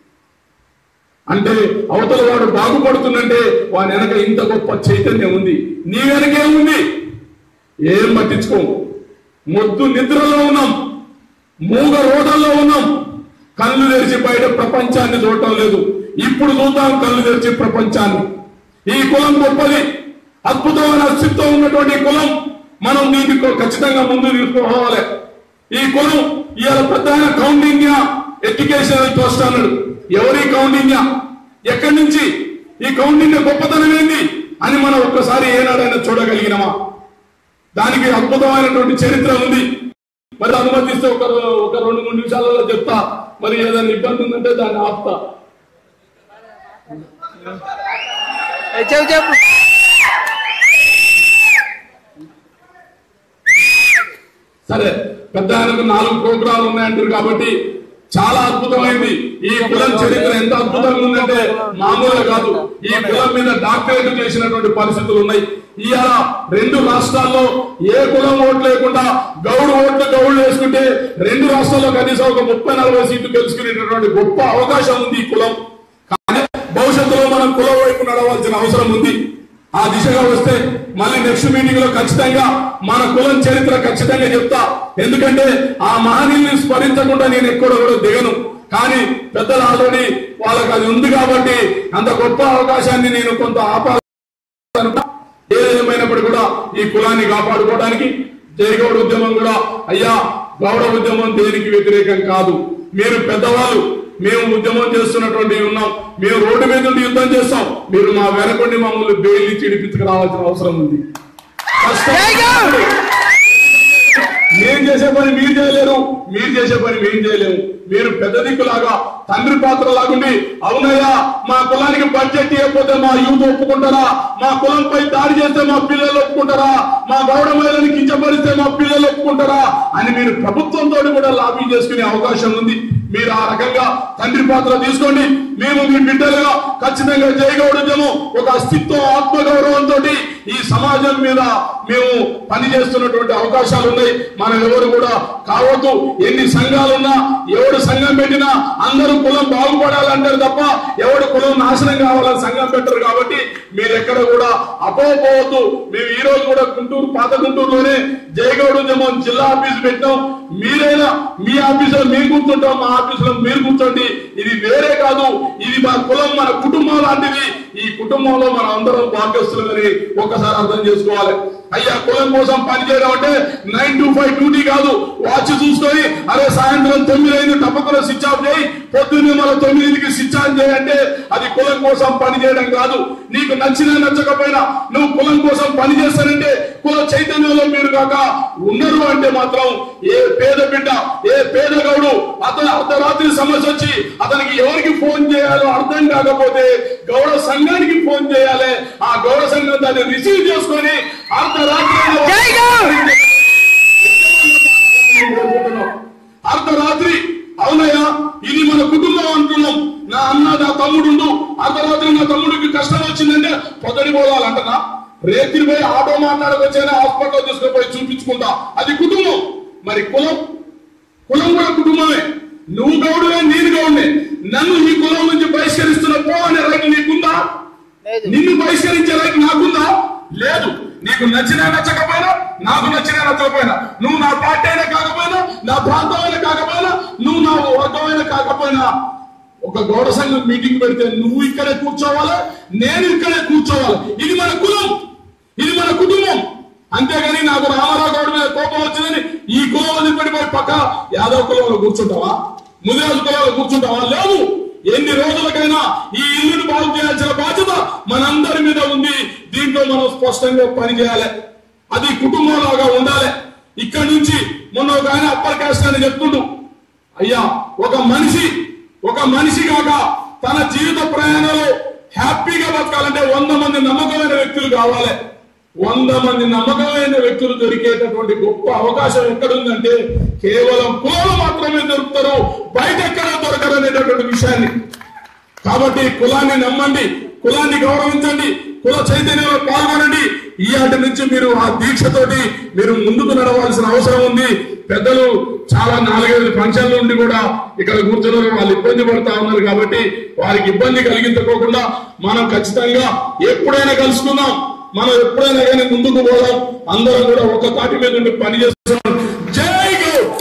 అంటే అవతల వాడు బాగుపడుతుందంటే వాని వెనక ఇంత గొప్ప చైతన్యం ఉంది నీ వెనకే ఉంది ఏం పట్టించుకోము మొద్దు నిద్రలో ఉన్నాం మూగ రోడ్లలో ఉన్నాం కళ్ళు తెరిచి బయట ప్రపంచాన్ని చూడటం లేదు ఇప్పుడు చూద్దాం కళ్ళు తెరిచి ప్రపంచాన్ని ఈ కులం గొప్పది అద్భుతమైన అస్తిత్వం ఉన్నటువంటి ఈ కులం మనం దీనికి ఖచ్చితంగా ముందు తీసుకోవాలి ఈ కులం ఇవాళ ప్రధాన కౌంటింగ్ ఎడ్యుకేషన్ ట్రస్ట్ అన్నాడు ఎవరి కౌంటింగ్ ఎక్కడి నుంచి ఈ కౌంటింగ్ గొప్పతనం ఏంది అని మనం ఒక్కసారి ఏనాడైనా చూడగలిగినమా దానికి అద్భుతమైనటువంటి చరిత్ర ఉంది మరి అనుమతిస్తే ఒక ఒక రెండు మూడు నిమిషాలలో చెప్తా మరి ఏదైనా ఇబ్బంది ఉందంటే దాన్ని ఆపుతా ఏ, చెప్పు చెప్పు సరే పెద్ద ఆయనకు నాలుగు ప్రోగ్రాంలు ఉన్నాయంటారు కాబట్టి చాలా అద్భుతమైంది ఈ కులం చరిత్ర ఎంత అద్భుతంగా ఉందంటే మామూలుగా కాదు ఈ కులం మీద డాక్టరేట్ చేసినటువంటి పరిస్థితులు ఉన్నాయి ఇవాళ రెండు రాష్ట్రాల్లో ఏ కులం ఓట్లు లేకుండా గౌడు ఓట్లు గౌడు వేసుకుంటే రెండు రాష్ట్రాల్లో కనీసం ఒక ముప్పై నలభై సీట్లు గెలుచుకునేటటువంటి గొప్ప అవకాశం ఉంది ఈ కులం కానీ భవిష్యత్తులో మనం కులం వైపు నడవాల్సిన అవసరం ఉంది ఆ దిశగా వస్తే మళ్ళీ నెక్స్ట్ మీటింగ్ లో ఖచ్చితంగా మన కులం చరిత్ర ఖచ్చితంగా చెప్తా ఎందుకంటే ఆ మహనీయుల్ని స్మరించకుండా నేను ఎక్కడ కూడా దిగను కానీ పెద్దలు ఆల్రెడీ వాళ్ళకి అది ఉంది కాబట్టి అంత గొప్ప అవకాశాన్ని నేను కొంత ఆపాలను ఏదేమైనప్పుడు కూడా ఈ కులాన్ని కాపాడుకోవడానికి జయగౌడ ఉద్యమం కూడా అయ్యా గౌడ ఉద్యమం దేనికి వ్యతిరేకం కాదు మీరు పెద్దవాళ్ళు మేము ఉద్యమం చేస్తున్నటువంటి ఉన్నాం మేము రోడ్డు మీద నుండి యుద్ధం చేస్తాం మీరు మా వెనకొండి మమ్మల్ని బెయిల్ చిడిపించుకురావాల్సిన అవసరం ఉంది కష్టం. మేము చేసే పని మీరు చేయలేరు మీరు చేసే పని మేము చేయలేము మీరు పెద్ద దిక్కులాగా తండ్రి పాత్ర లాగుండి అవునయ్యా మా కులానికి బడ్జెట్ ఇవ్వకపోతే మా యూత్ ఒప్పుకుంటారా మా కులంపై దాడి చేస్తే మా పిల్లలు ఒప్పుకుంటారా మా గౌడ మహిళని కించపరిస్తే మా పిల్లలు ఒప్పుకుంటారా అని మీరు ప్రభుత్వంతో కూడా లాబీ చేసుకునే అవకాశం ఉంది మీరు ఆ రకంగా తండ్రి పాత్ర తీసుకోండి మేము మీ బిడ్డలుగా ఖచ్చితంగా జయగౌడము ఒక అస్తిత్వం ఆత్మగౌరవంతో ఈ సమాజం మీద మేము పనిచేస్తున్నటువంటి అవకాశాలు ఉన్నాయి మనం ఎవరు కూడా కావద్దు ఎన్ని సంఘాలున్నా ఎవడు సంఘం పెట్టినా అందరూ కులం బాగుపడాలంటారు తప్ప ఎవడు కులం నాశనం కావాలని సంఘం పెట్టరు కాబట్టి మీరు ఎక్కడ కూడా అపోపోవద్దు మేము ఈ రోజు కూడా గుంటూరు పాత గుంటూరులోనే జయగౌడ ఉద్యమం జిల్లా ఆఫీస్ పెట్టాం మీరైనా మీ ఆఫీసులో మేము కూర్చుంటాం మా ఆఫీసులో మీరు కూర్చోండి ఇది వేరే కాదు ఇది మా కులం మన కుటుంబం లాంటిది ఈ కుటుంబంలో మనం అందరం భాగ్యస్తులని ఒక్కసారి అర్థం చేసుకోవాలి అయ్యా కులం కోసం పనిచేయడం అంటే నైన్ టు ఫైవ్ డ్యూటీ కాదు వాచ్ చూసుకొని అరే సాయంత్రం తొమ్మిది ఐదు టపకుల స్విచ్ ఆఫ్ చేయి పొద్దున్నే మన తొమ్మిదికి స్విచ్ ఆన్ చేయంటే అది కులం కోసం పని చేయడం కాదు నీకు నచ్చినా నచ్చకపోయినా నువ్వు కులం కోసం పని చేస్తానంటే కుల చైతన్యంలో మీరు కాక ఉండరు అంటే మాత్రం ఏ పేద బిడ్డ ఏ పేద గౌడు అతను అర్ధరాత్రి సమస్య వచ్చి అతనికి ఎవరికి ఫోన్ చేయాలో అర్థం కాకపోతే గౌడ సంఘానికి ఫోన్ చేయాలి ఆ గౌడ సంఘం దాన్ని రిసీవ్ చేసుకొని అర్ధరాత్రి అర్ధరాత్రి అవునయ్యా ఇది మన కుటుంబం అంటున్నాం నా అన్న నా తమ్ముడు అర్ధరాత్రి నా తమ్ముడికి కష్టం వచ్చిందంటే పొదడి పోవాలంటనా రేతిరి పోయి ఆటో మాట్లాడకొచ్చేనా హాస్పిటల్ తీసుకుపోయి చూపించుకుంటా అది కుటుంబం మరి కులం కులం కూడా కుటుంబమే నువ్వు గౌడువే నేను గౌడే నన్ను ఈ కులం నుంచి బహిష్కరిస్తున్న పో అనే రైతు నీకుందా లేదు నిన్ను బహిష్కరించే రైతు నాకుందా లేదు నీకు నచ్చినా నచ్చకపోయినా నాకు నచ్చినా నచ్చకపోయినా నువ్వు నా పార్టీ అయినా కాకపోయినా నా ప్రాంతం అయినా కాకపోయినా నువ్వు నా వర్గం అయినా కాకపోయినా ఒక గౌడ సంఘం మీటింగ్ పెడితే నువ్వు ఇక్కడే కూర్చోవాలి నేను ఇక్కడే కూర్చోవాలి ఇది మన కులం ఇది మన కుటుంబం అంతేగాని నాకు రామారావు గౌడ్ మీద కోపం వచ్చిందని ఈ కులం వదిలిపెట్టిపోయి పక్క యాదవ్ కులంలో కూర్చుంటావా ముదిరాజు కులంలో కూర్చుంటావా లేదు ఎన్ని రోజులకైనా ఈ ఇల్లుని బాగు చేయాల్సిన బాధ్యత మనందరి మీద ఉంది దీంట్లో మనం స్పష్టంగా పనిచేయాలి అది కుటుంబంలాగా ఉండాలి ఇక్కడి నుంచి మొన్న ఒక ఆయన అప్పర్ కాస్ట్ అని చెప్తుండు అయ్యా ఒక మనిషి ఒక మనిషి కాక తన జీవిత ప్రయాణంలో హ్యాపీగా బతకాలంటే వంద మంది నమ్మకమైన వ్యక్తులు కావాలి వంద మంది నమ్మకమైన వ్యక్తులు దొరికేటటువంటి గొప్ప అవకాశం ఎక్కడుందంటే కేవలం కులాలు మాత్రమే దొరుకుతారు బయట ఎక్కడా దొరకరు అనేటటువంటి విషయాన్ని కాబట్టి కులాన్ని నమ్మండి కులాన్ని గౌరవించండి కుల చైతన్యంలో పాల్గొనండి ఈయాటి నుంచి మీరు ఆ దీక్షతోటి మీరు ముందుకు నడవాల్సిన అవసరం ఉంది పెద్దలు చాలా నాలుగైదు ఫంక్షన్ల నుండి కూడా ఇక్కడ కూర్చున్నారు వాళ్ళు ఇబ్బంది పడతా ఉన్నారు కాబట్టి వారికి ఇబ్బంది కలిగించుకోకుండా మనం ఖచ్చితంగా ఎప్పుడైనా కలుసుకుందాం మనం ఎప్పుడైనా కానీ ముందుకు పోదాం అందరం కూడా ఒక తాటి మీద ఉండి పని చేస్తున్నాం జై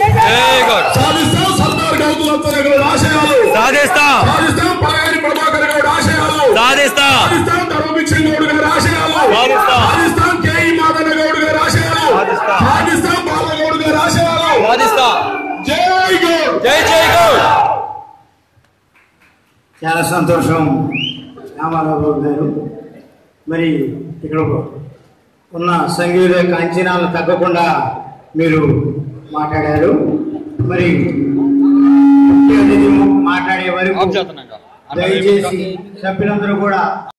గౌడ్ సాధిస్తాం సర్దార్ గౌతులతో గౌడ్ ఆశయాలు సాధిస్తాం సాధిస్తాం పలగాని ప్రభాకర్ గౌడ్ ఆశయాలు సాధిస్తాం రాజస్థాన్ ధర్మభిక్షణ్ గౌడ్ గారి ఆశయాలు సాధిస్తాం. రాజస్థాన్ కేఈ మాదన్న గౌడ్ గారి ఆశయాలు సాధిస్తాం. రాజస్థాన్ బాలగౌడ్ గారి ఆశయాలు సాధిస్తాం జై గౌడ్ జై జై గౌడ్ చాలా సంతోషం రామారావు బాబు గారు మరి ఇక్కడ ఉన్న సంగీత కాంచనాలు తగ్గకుండా మీరు మాట్లాడారు మరి ముఖ్య అతిథి మాట్లాడే వరకు దయచేసి సభ్యులందరూ కూడా